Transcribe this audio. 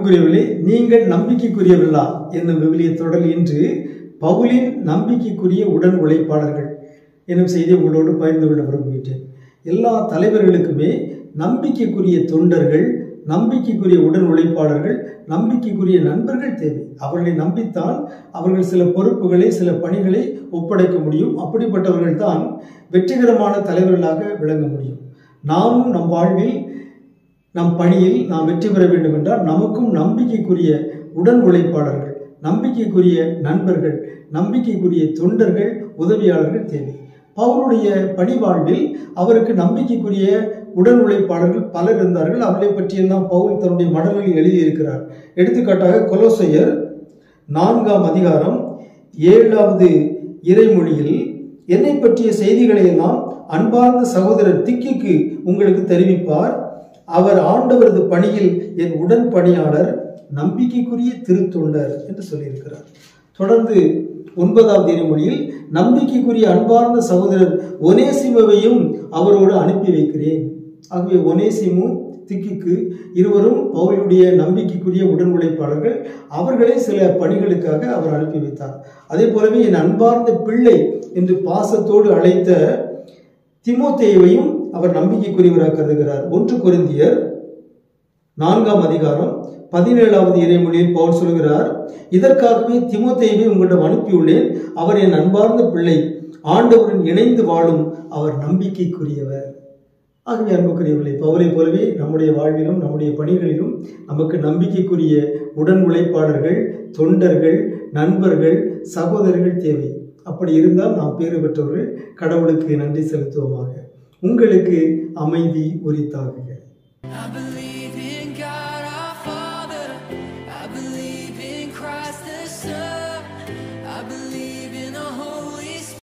அன்புக்குரியவர்களே நீங்கள் நம்பிக்கைக்குரியவர்களா என்னும் விவிலிய தொடர் இன்று பவுலின் நம்பிக்கைக்குரிய உடன் உழைப்பாளர்கள் என்னும் செய்தியை உங்களோடு பகிர்ந்து கொள்ள விரும்புகின்றேன் எல்லா தலைவர்களுக்குமே நம்பிக்கைக்குரிய தொண்டர்கள் நம்பிக்கைக்குரிய உடன் உழைப்பாளர்கள் நம்பிக்கைக்குரிய நண்பர்கள் தேவை அவர்களை நம்பித்தான் அவர்கள் சில பொறுப்புகளை சில பணிகளை ஒப்படைக்க முடியும் அப்படிப்பட்டவர்கள் தான் வெற்றிகரமான தலைவர்களாக விளங்க முடியும் நாமும் நம் வாழ்வில் நம் பணியில் நாம் வெற்றி பெற வேண்டும் என்றால் நமக்கும் நம்பிக்கைக்குரிய உடன் உழைப்பாளர்கள் நம்பிக்கைக்குரிய நண்பர்கள் நம்பிக்கைக்குரிய தொண்டர்கள் உதவியாளர்கள் தேவை பவுலுடைய பணி வாழ்வில் அவருக்கு நம்பிக்கைக்குரிய உடன் உழைப்பாளர்கள் பலர் இருந்தார்கள் அவர்களை பற்றியெல்லாம் பவுல் தன்னுடைய மடலில் எழுதியிருக்கிறார் எடுத்துக்காட்டாக கொலோசையர் நான்காம் அதிகாரம் ஏழாவது இறைமொழியில் என்னை பற்றிய செய்திகளை எல்லாம் அன்பார்ந்த சகோதரர் திக்கிக்கு உங்களுக்கு தெரிவிப்பார் அவர் ஆண்டவரது பணியில் என் உடன் பணியாளர் நம்பிக்கைக்குரிய திருத்தொண்டர் என்று சொல்லியிருக்கிறார் தொடர்ந்து ஒன்பதாவது இறைமொழியில் நம்பிக்கைக்குரிய அன்பார்ந்த சகோதரர் ஒனேசிமுவையும் அவரோடு அனுப்பி வைக்கிறேன் ஆகவே ஒனேசிமு திக்கிக்கு இருவரும் பவுலுடைய நம்பிக்கைக்குரிய உடன் உழைப்பாளர்கள் அவர்களை சில பணிகளுக்காக அவர் அனுப்பி வைத்தார் அதே போலவே என் அன்பார்ந்த பிள்ளை என்று பாசத்தோடு அழைத்த திமோத்தேவையும் அவர் நம்பிக்கைக்குரியவராக கருதுகிறார் ஒன்று கொரிந்தியர் நான்காம் அதிகாரம் பதினேழாவது இறைமொழியில் பவுல் சொல்கிறார் இதற்காகவே திமோத்தேவை உங்களிடம் அனுப்பியுள்ளேன் அவர் என் அன்பார்ந்த பிள்ளை ஆண்டவருடன் இணைந்து வாழும் அவர் நம்பிக்கைக்குரியவர் ஆகவே அன்புக்குரியவர்களே பவுலை போலவே நம்முடைய வாழ்விலும் நம்முடைய பணிகளிலும் நமக்கு நம்பிக்கைக்குரிய உடன் உழைப்பாளர்கள் தொண்டர்கள் நண்பர்கள் சகோதரர்கள் தேவை அப்படி இருந்தால் நாம் பேறு பெற்றவர்கள் கடவுளுக்கு நன்றி செலுத்துவோமாக உங்களுக்கு அமைதி உரித்தாகுக I believe in God.